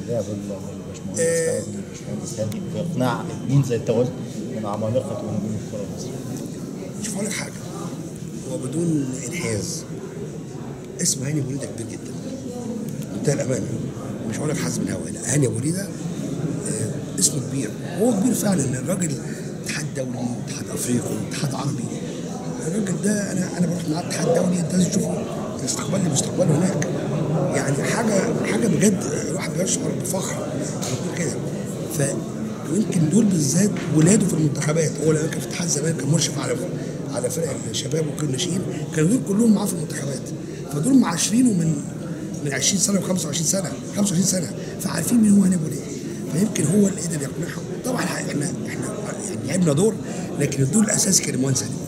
لعب الباشمهندس حازم الباشمهندس هادي باقناع اثنين زي انت قلت من عمالقه ونجوم الكره المصريه مش هقول لك حاجه هو بدون انحياز اسم هاني ابو ريده كبير جدا بمنتهى الامانه مش هقول لك حزم الهواء لا هاني ابو ريده آه، اسمه كبير هو كبير فعلا الراجل اتحاد دولي اتحاد افريقي اتحاد عربي الراجل ده انا انا بروح مع الاتحاد الدولي انت لازم تشوفه استقبال مستقبله هناك يعني حاجه حاجه بجد الواحد بيشعر بفخر لما يكون كده ف ويمكن دول بالذات ولاده في المنتخبات هو لما كان في اتحاد زمان كان مشرف على على فرق الشباب وكل الناشئين كانوا دول كلهم معاه في المنتخبات فدول معاشرينه من من 20 سنه و25 سنه 25 سنه فعارفين مين هو هاني ابو ليه فيمكن هو اللي قدر يقنعهم طبعا احنا احنا يعني لعبنا دور لكن الدور الاساسي كان المهندس هاني